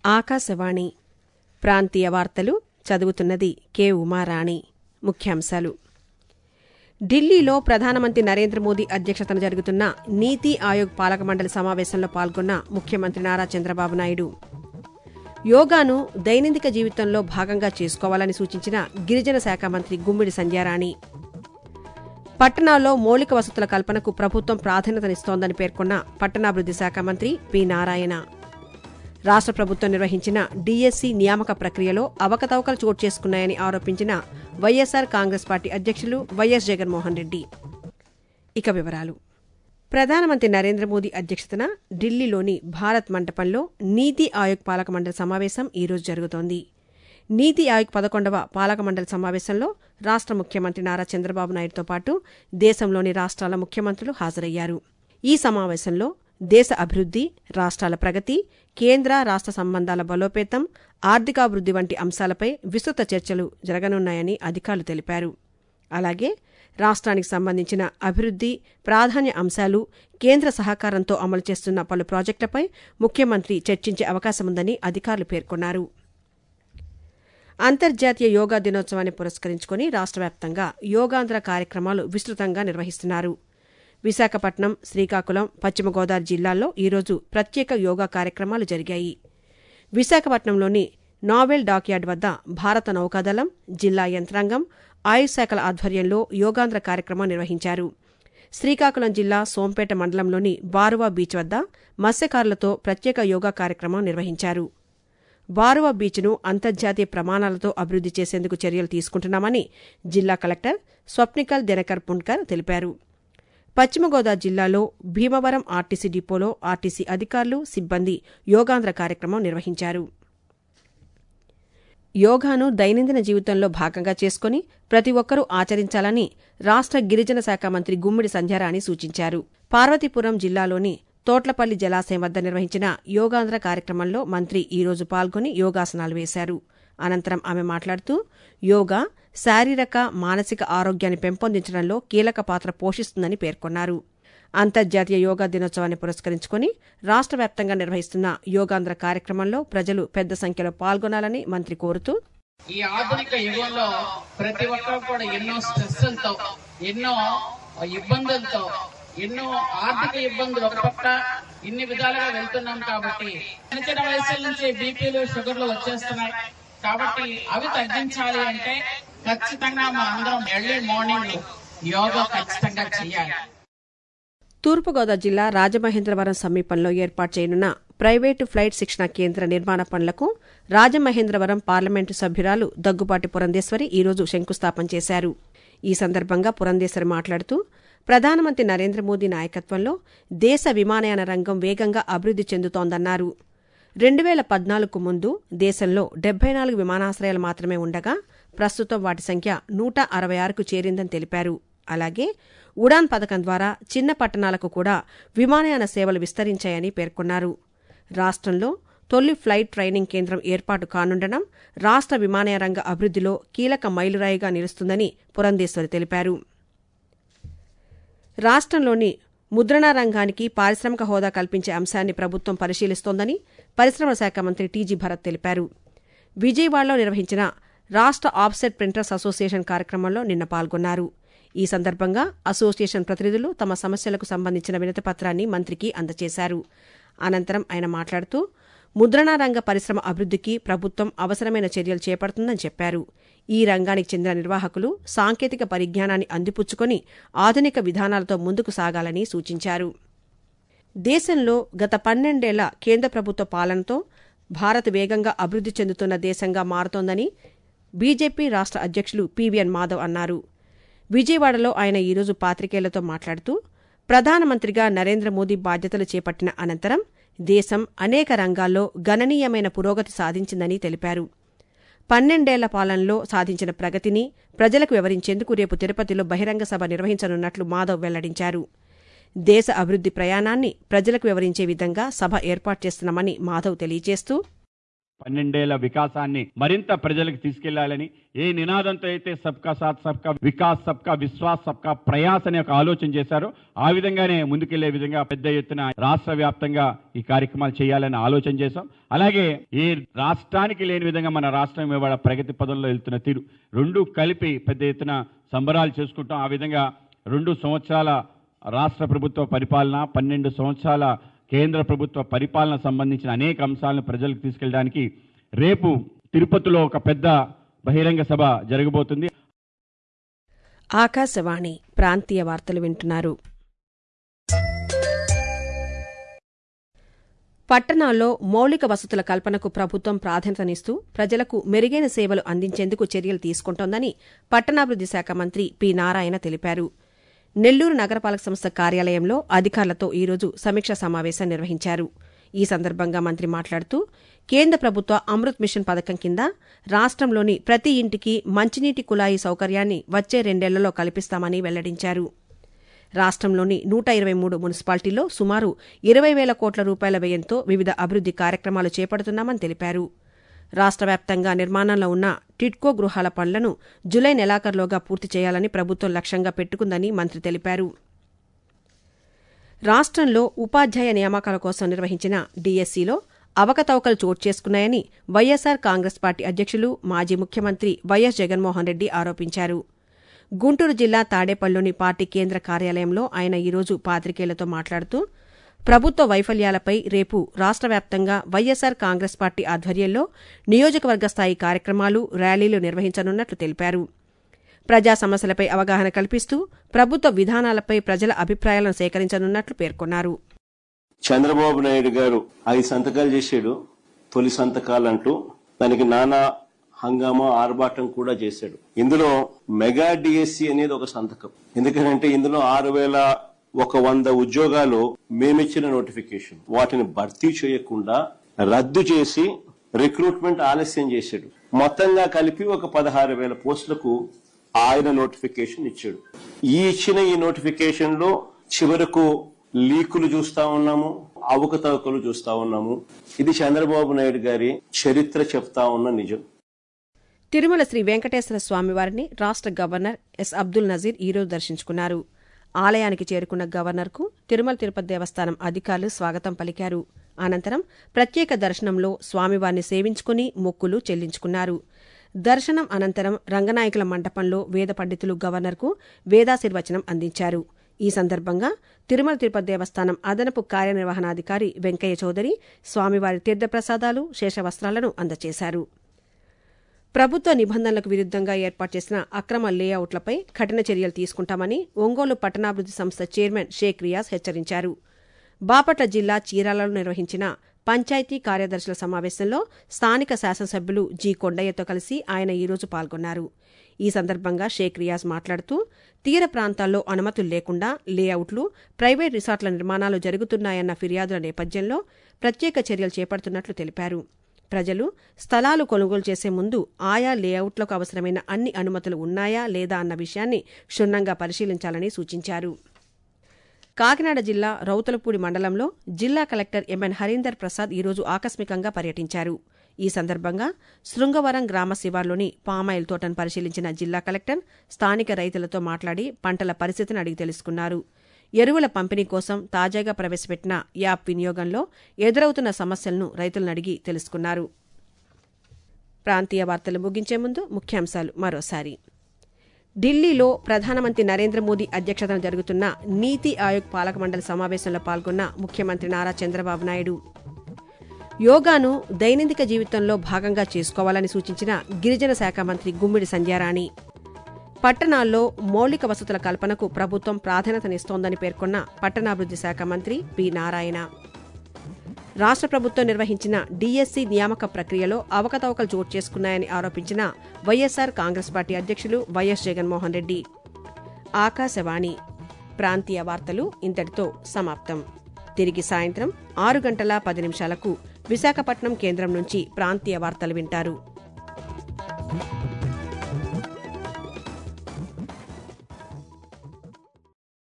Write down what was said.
ఆకాశవాణి ప్రాంతీయ వార్తలు చదువుతున్నది కె ఉమారాణి ముఖ్యాంశాలు ఢిల్లీలో ప్రధానమంత్రి నరేంద్ర మోదీ అధ్యక్షతన జరుగుతున్న నీతి ఆయోగ్ పాలక మండలి సమావేశంలో పాల్గొన్న ముఖ్యమంత్రి నారా చంద్రబాబు నాయుడు యోగాను దైనందిక జీవితంలో భాగంగా చేసుకోవాలని సూచించిన గిరిజన శాఖ మంత్రి గుమ్మిడి సంధ్యారాణి పట్టణాల్లో మౌలిక వసతుల కల్పనకు ప్రభుత్వం ప్రాధాన్యతనిస్తోందని పేర్కొన్న పట్టణాభివృద్ది శాఖ మంత్రి పి నారాయణ రాష్ట్ర ప్రభుత్వం నిర్వహించిన డీఎస్సీ నియామక ప్రక్రియలో అవకతవకలు చోటు చేసుకున్నాయని ఆరోపించిన వైఎస్సార్ కాంగ్రెస్ పార్టీ అధ్యక్షులు వైఎస్ జగన్మోహన్ రెడ్డి ఇక వివరాలు ప్రధానమంత్రి నరేంద్ర మోదీ అధ్యక్షతన ఢిల్లీలోని భారత్ మంటపంలో నీతి ఆయోగ్ పాలక మండలి సమావేశం ఈరోజు జరుగుతోంది నీతి ఆయోగ్ పదకొండవ పాలక మండలి సమావేశంలో రాష్ట్ర ముఖ్యమంత్రి నారా చంద్రబాబు నాయుడుతో పాటు దేశంలోని రాష్ట్రాల ముఖ్యమంత్రులు హాజరయ్యారు ఈ సమావేశంలో దేశ అభివృద్ది రాష్ట్రాల ప్రగతి కేంద్ర రాష్ట్ర సంబంధాల బలోపేతం ఆర్థికాభివృద్ది వంటి అంశాలపై విస్తృత చర్చలు జరగనున్నాయని అధికారులు తెలిపారు అలాగే రాష్ట్రానికి సంబంధించిన అభివృద్ది ప్రాధాన్య అంశాలు కేంద్ర సహకారంతో అమలు చేస్తున్న పలు ప్రాజెక్టులపై ముఖ్యమంత్రి చర్చించే అవకాశముందని అధికారులు పేర్కొన్నారు అంతర్జాతీయ యోగా దినోత్సవాన్ని పురస్కరించుకుని రాష్ట్ర వ్యాప్తంగా యోగాంధ్ర కార్యక్రమాలు విస్తృతంగా నిర్వహిస్తున్నారు విశాఖపట్నం శ్రీకాకుళం పశ్చిమ గోదావరి జిల్లాల్లో ఈరోజు ప్రత్యేక యోగా కార్యక్రమాలు జరిగాయి విశాఖపట్నంలోని నావెల్ డాక్యార్డ్ వద్ద భారత నౌకాదళం జిల్లా యంత్రాంగం ఆయుష్ శాఖల ఆధ్వర్యంలో యోగాంధ్ర కార్యక్రమం నిర్వహించారు శ్రీకాకుళం జిల్లా సోంపేట మండలంలోని బారువా బీచ్ వద్ద మత్స్యకారులతో ప్రత్యేక యోగా కార్యక్రమం నిర్వహించారు బారువా బీచ్ను అంతర్జాతీయ ప్రమాణాలతో అభివృద్ది చేసేందుకు చర్యలు తీసుకుంటున్నామని జిల్లా కలెక్టర్ స్వప్నికల్ దినకర్ పుణ్కర్ తెలిపారు పశ్చిమ గోదావరి జిల్లాలో భీమవరం ఆర్టీసీ డిపోలో ఆర్టీసీ అధికారులు సిబ్బంది యోగాంధ్ర కార్యక్రమం నిర్వహించారు యోగాను దైనందిన జీవితంలో భాగంగా చేసుకుని ప్రతి ఒక్కరూ ఆచరించాలని రాష్ట్ర గిరిజన శాఖ మంత్రి గుమ్మిడి సంధ్యారాణి సూచించారు పార్వతీపురం జిల్లాలోని తోట్లపల్లి జలాశయం వద్ద నిర్వహించిన యోగాంధ్ర కార్యక్రమంలో మంత్రి ఈరోజు పాల్గొని యోగాసనాలు వేశారు అనంతరం ఆమె మాట్లాడుతూ యోగా శారీరక మానసిక ఆరోగ్యాన్ని పెంపొందించడంలో కీలక పాత్ర పోషిస్తుందని పేర్కొన్నారు అంతర్జాతీయ యోగా దినోత్సవాన్ని పురస్కరించుకుని రాష్ట్ర వ్యాప్తంగా నిర్వహిస్తున్న యోగాంధ్ర కార్యక్రమంలో ప్రజలు పెద్ద సంఖ్యలో పాల్గొనాలని మంత్రి కోరుతూ ఈ ఆధునిక యుగంలో ప్రతి ఒక్కరు కూడా ఎన్నో స్ట్రెస్లతో ఎన్నో ఇబ్బందులతో ఎన్నో ఆర్థిక ఇబ్బందులు ఒక పక్క ఇన్ని విధాలుగా వెళ్తున్నాం కాబట్టి చిన్న చిన్న వయసుల నుంచి బీపీలు షుగర్లు వచ్చేస్తున్నాయి కాబట్టి అవి తగ్గించాలి అంటే ఖచ్చితంగా మన అందరం ఎర్లీ మార్నింగ్ యోగా ఖచ్చితంగా చేయాలి తూర్పుగోదావరి జిల్లా రాజమహేంద్రవరం సమీపంలో ఏర్పాటు చేయనున్న ప్రైవేటు ఫ్లైట్ శిక్షణ కేంద్ర నిర్మాణ పనులకు రాజమహేంద్రవరం పార్లమెంటు సభ్యురాలు దగ్గుపాటి పురంధేశ్వరి ఈరోజు శంకుస్థాపన చేశారు ఈ సందర్భంగా పురంధేశ్వరి మాట్లాడుతూ ప్రధానమంత్రి నరేంద్ర మోదీ నాయకత్వంలో దేశ విమానయాన రంగం వేగంగా అభివృద్ది చెందుతోందన్నారు రెండు వేల పద్నాలుగుకు ముందు దేశంలో డెబ్బై నాలుగు విమానాశ్రయాలు మాత్రమే ఉండగా ప్రస్తుతం వాటి సంఖ్య నూట అరవై ఆరుకు చేరిందని తెలిపారు అలాగే ఉడాన్ పథకం ద్వారా చిన్న పట్టణాలకు కూడా విమానయాన సేవలు విస్తరించాయని పేర్కొన్నారు రాష్ట్రంలో తొలి ఫ్లైట్ ట్రైనింగ్ కేంద్రం ఏర్పాటు కానుండడం రాష్ట్ర విమానయాన రంగ అభివృద్దిలో కీలక మైలురాయిగా నిలుస్తుందని పురంధేశ్వరి తెలిపారు రాష్ట్రంలోని ముద్రణా రంగానికి పారిశ్రామిక హోదా కల్పించే అంశాన్ని ప్రభుత్వం పరిశీలిస్తోందని పరిశ్రమల శాఖ మంత్రి టీజీ భరత్ తెలిపారు విజయవాడలో నిర్వహించిన రాష్ట్ర ఆఫ్సెట్ ప్రింటర్స్ అసోసియేషన్ కార్యక్రమంలో నిన్న పాల్గొన్నారు ఈ సందర్భంగా అసోసియేషన్ ప్రతినిధులు తమ సమస్యలకు సంబంధించిన వినతిపత్రాన్ని మంత్రికి అందజేశారు అనంతరం ఆయన మాట్లాడుతూ ముద్రణా రంగ పరిశ్రమ అభివృద్దికి ప్రభుత్వం అవసరమైన చర్యలు చేపడుతుందని చెప్పారు ఈ రంగానికి చెందిన నిర్వాహకులు సాంకేతిక పరిజ్ఞానాన్ని అందిపుచ్చుకొని ఆధునిక విధానాలతో ముందుకు సాగాలని సూచించారు దేశంలో గత పన్నెండేళ్ల కేంద్ర ప్రభుత్వ పాలనతో భారత్ వేగంగా అభివృద్ది చెందుతున్న దేశంగా మారుతోందని బీజేపీ రాష్ట్ర అధ్యక్షులు పీవీఎన్ మాధవ్ అన్నారు విజయవాడలో ఆయన ఈరోజు పాత్రికేయులతో మాట్లాడుతూ ప్రధానమంత్రిగా నరేంద్ర మోదీ బాధ్యతలు చేపట్టిన అనంతరం దేశం అనేక రంగాల్లో గణనీయమైన పురోగతి సాధించిందని తెలిపారు పన్నెండేళ్ల పాలనలో సాధించిన ప్రగతిని ప్రజలకు వివరించేందుకు రేపు తిరుపతిలో బహిరంగ సభ నిర్వహించనున్నట్లు మాధవ్ వెల్లడించారు దేశ అభివృద్ది ప్రయాణాన్ని ప్రజలకు వివరించే విధంగా సభ ఏర్పాటు చేస్తున్నామని మాధవ్ తెలియజేస్తూ పన్నెండేళ్ల వికాసాన్ని మరింత ప్రజలకు తీసుకెళ్లాలని ఏ నినాదంతో అయితే సబ్కా సాత్ సబ్కా వికాస్ సబ్కా విశ్వాస్ సబ్కా ప్రయాస్ అనే ఒక ఆలోచన చేశారో ఆ విధంగానే ముందుకెళ్లే విధంగా పెద్ద ఎత్తున రాష్ట్ర వ్యాప్తంగా ఈ కార్యక్రమాలు చేయాలని ఆలోచన చేశాం అలాగే ఏ రాష్ట్రానికి లేని విధంగా మన రాష్ట్రం ఇవాళ ప్రగతి పదంలో వెళ్తున్న తీరు రెండు కలిపి పెద్ద ఎత్తున సంబరాలు చేసుకుంటాం ఆ విధంగా రెండు సంవత్సరాల రాష్ట్ర ప్రభుత్వ పరిపాలన పన్నెండు సంవత్సరాల కేంద్ర ప్రభుత్వ పరిపాలన సంబంధించిన అనేక అంశాలను ప్రజలకు తీసుకెళ్ళడానికి రేపు తిరుపతిలో ఒక పెద్ద బహిరంగ సభ జరగబోతుంది ఆకాశవాణి ప్రాంతీయ వార్తలు వింటున్నారు పట్టణాల్లో మౌలిక వసతుల కల్పనకు ప్రభుత్వం ప్రాధాన్యతనిస్తూ ప్రజలకు మెరుగైన సేవలు అందించేందుకు చర్యలు తీసుకుంటోందని పట్టణాభివృద్ది శాఖ మంత్రి పి నారాయణ తెలిపారు నెల్లూరు నగరపాలక సంస్థ కార్యాలయంలో అధికారులతో ఈరోజు సమీక్షా సమావేశం నిర్వహించారు ఈ సందర్భంగా మంత్రి మాట్లాడుతూ కేంద్ర ప్రభుత్వ అమృత్ మిషన్ పథకం కింద రాష్ట్రంలోని ప్రతి ఇంటికి మంచినీటి కుళాయి సౌకర్యాన్ని వచ్చే రెండేళ్లలో కల్పిస్తామని వెల్లడించారు రాష్ట్రంలోని నూట ఇరవై మూడు మున్సిపాలిటీల్లో సుమారు ఇరవై వేల కోట్ల రూపాయల వ్యయంతో వివిధ అభివృద్ది కార్యక్రమాలు చేపడుతున్నామని తెలిపారు రాష్ట్ర వ్యాప్తంగా నిర్మాణంలో ఉన్న టిడ్కో గృహాల పనులను జులై నెలాఖరులోగా పూర్తి చేయాలని ప్రభుత్వం లక్ష్యంగా పెట్టుకుందని మంత్రి తెలిపారు రాష్ట్రంలో ఉపాధ్యాయ నియామకాల కోసం నిర్వహించిన డీఎస్సీలో అవకతవకలు చోటు చేసుకున్నాయని వైఎస్సార్ కాంగ్రెస్ పార్టీ అధ్యక్షులు మాజీ ముఖ్యమంత్రి వైఎస్ జగన్మోహన్ రెడ్డి ఆరోపించారు గుంటూరు జిల్లా తాడేపల్లిలోని పార్టీ కేంద్ర కార్యాలయంలో ఆయన ఈరోజు పాతికేయులతో మాట్లాడుతూ ప్రభుత్వ వైఫల్యాలపై రేపు రాష్ట్ర వ్యాప్తంగా వైఎస్సార్ కాంగ్రెస్ పార్టీ ఆధ్వర్యంలో నియోజకవర్గ స్థాయి కార్యక్రమాలు ర్యాలీలు నిర్వహించనున్నట్లు తెలిపారు ప్రజా సమస్యలపై అవగాహన కల్పిస్తూ ప్రభుత్వ విధానాలపై ప్రజల అభిప్రాయాలను సేకరించనున్నట్లు పేర్కొన్నారు చంద్రబాబు నాయుడు గారు ఐదు సంతకాలు చేశాడు తొలి సంతకాలంటూ దానికి నానా హంగామా ఆర్భాటం కూడా చేశాడు ఇందులో మెగా డిఎస్సి అనేది ఒక సంతకం ఎందుకంటే ఇందులో ఆరు వేల ఒక వంద ఉద్యోగాలు మేమిచ్చిన నోటిఫికేషన్ వాటిని భర్తీ చేయకుండా రద్దు చేసి రిక్రూట్మెంట్ ఆలస్యం చేశాడు మొత్తంగా కలిపి ఒక పదహారు వేల పోస్టులకు ఆయన నోటిఫికేషన్ ఇచ్చాడు ఈ ఇచ్చిన ఈ నోటిఫికేషన్ లో చివరకు లీకులు చూస్తా ఉన్నాము అవకతవకలు చూస్తా ఉన్నాము ఇది చంద్రబాబు నాయుడు గారి చరిత్ర చెప్తా ఉన్న నిజం తిరుమల శ్రీ వెంకటేశ్వర స్వామివారిని రాష్ట్ర గవర్నర్ ఎస్ అబ్దుల్ నజీర్ ఈరోజు దర్శించుకున్నారు ఆలయానికి చేరుకున్న గవర్నర్కు తిరుమల తిరుపతి దేవస్థానం అధికారులు స్వాగతం పలికారు అనంతరం ప్రత్యేక దర్శనంలో స్వామివారిని సేవించుకుని మొక్కులు చెల్లించుకున్నారు దర్శనం అనంతరం రంగనాయకుల మండపంలో వేద పండితులు గవర్నర్కు వేదాశీర్వచనం అందించారు ఈ సందర్భంగా తిరుమల తిరుపతి దేవస్థానం అదనపు కార్యనిర్వహణాధికారి వెంకయ్య చౌదరి స్వామివారి తీర్థప్రసాదాలు శేషవస్త్రాలను అందజేశారు ప్రభుత్వ నిబంధనలకు విరుద్దంగా ఏర్పాటు చేసిన అక్రమ లేఅవుట్లపై కఠిన చర్యలు తీసుకుంటామని ఒంగోలు పట్టణాభివృద్ది సంస్థ చైర్మన్ షేక్ రియాజ్ హెచ్చరించారు బాపట్ల జిల్లా చీరాలలో నిర్వహించిన పంచాయతీ కార్యదర్శుల సమావేశంలో స్థానిక శాసనసభ్యులు జి కొండయ్యతో కలిసి ఆయన ఈరోజు పాల్గొన్నారు ఈ సందర్భంగా షేక్ రియాజ్ మాట్లాడుతూ తీర ప్రాంతాల్లో అనుమతులు లేకుండా లేఅవుట్లు ప్రైవేట్ రిసార్ట్ల నిర్మాణాలు జరుగుతున్నాయన్న ఫిర్యాదుల నేపథ్యంలో ప్రత్యేక చర్యలు చేపడుతున్నట్లు తెలిపారు ప్రజలు స్థలాలు కొనుగోలు చేసే ముందు ఆయా లేఅవుట్లకు అవసరమైన అన్ని అనుమతులు ఉన్నాయా లేదా అన్న విషయాన్ని క్షుణ్ణంగా పరిశీలించాలని సూచించారు కాకినాడ జిల్లా రౌతులపూడి మండలంలో జిల్లా కలెక్టర్ ఎంఎన్ హరీందర్ ప్రసాద్ ఈరోజు ఆకస్మికంగా పర్యటించారు ఈ సందర్భంగా శృంగవరం గ్రామ శివార్లోని పామాయిల్ తోటను పరిశీలించిన జిల్లా కలెక్టర్ స్థానిక రైతులతో మాట్లాడి పంటల పరిస్థితిని అడిగి తెలుసుకున్నారు ఎరువుల పంపిణీ కోసం తాజాగా ప్రవేశపెట్టిన యాప్ వినియోగంలో ఎదురవుతున్న సమస్యలను రైతులను అడిగి తెలుసుకున్నారు ప్రాంతీయ వార్తలు ముగించే ముందు ముఖ్యాంశాలు మరోసారి ఢిల్లీలో ప్రధానమంత్రి నరేంద్ర మోదీ అధ్యక్షతన జరుగుతున్న నీతి ఆయోగ్ పాలక మండలి సమావేశంలో పాల్గొన్న ముఖ్యమంత్రి నారా చంద్రబాబు నాయుడు యోగాను దైనందిక జీవితంలో భాగంగా చేసుకోవాలని సూచించిన గిరిజన శాఖ మంత్రి గుమ్మిడి సంధ్యారాణి పట్టణాల్లో మౌలిక వసతుల కల్పనకు ప్రభుత్వం ప్రాధాన్యతనిస్తోందని పేర్కొన్న పట్టణాభివృద్ది శాఖ మంత్రి పి నారాయణ రాష్ట్ర ప్రభుత్వం నిర్వహించిన డీఎస్సీ నియామక ప్రక్రియలో అవకతవకలు చోటు చేసుకున్నాయని ఆరోపించిన వైఎస్సార్ కాంగ్రెస్ పార్టీ అధ్యక్షులు వైఎస్ జగన్మోహన్ రెడ్డి ఆకాశవాణి ప్రాంతీయ వార్తలు ఇంతటితో సమాప్తం తిరిగి సాయంత్రం ఆరు గంటల పది నిమిషాలకు విశాఖపట్నం కేంద్రం నుంచి ప్రాంతీయ వార్తలు వింటారు